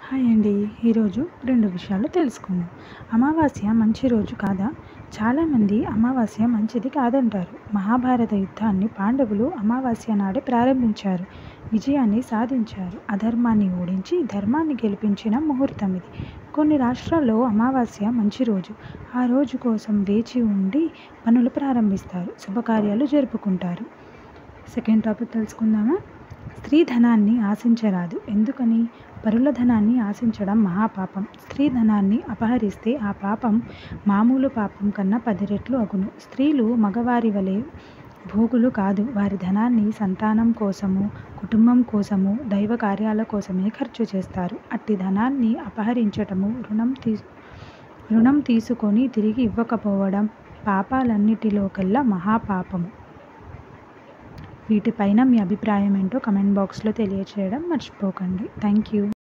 hi అండి ఈరోజు రెండు విషయాలు తెలుసుకుందాం అమావాస్య మంచి రోజు కాదా చాలామంది అమావాస్య మంచిది కాదంటారు మహాభారత యుద్ధాన్ని పాండవులు అమావాస్య నాడే ప్రారంభించారు విజయాన్ని సాధించారు అధర్మాన్ని ఓడించి ధర్మాన్ని గెలిపించిన ముహూర్తం ఇది కొన్ని రాష్ట్రాల్లో అమావాస్య మంచి రోజు ఆ రోజు కోసం వేచి ఉండి పనులు ప్రారంభిస్తారు శుభకార్యాలు జరుపుకుంటారు సెకండ్ టాపిక్ తెలుసుకుందామా స్త్రీ ధనాన్ని ఆశించరాదు ఎందుకని పరుల ధనాన్ని ఆశించడం మహాపాపం స్త్రీ ధనాన్ని అపహరిస్తే ఆ పాపం మామూలు పాపం కన్నా పది రెట్లు అగును స్త్రీలు మగవారి వలె భోగులు కాదు వారి ధనాన్ని సంతానం కోసము కుటుంబం కోసము దైవ కార్యాల కోసమే ఖర్చు చేస్తారు అట్టి ధనాన్ని అపహరించటము రుణం తీ రుణం తీసుకొని తిరిగి ఇవ్వకపోవడం పాపాలన్నిటిలోకెల్లా మహాపాపము వీటిపైన మీ అభిప్రాయం ఏంటో కమెంట్ బాక్స్లో తెలియచేయడం మర్చిపోకండి థ్యాంక్ యూ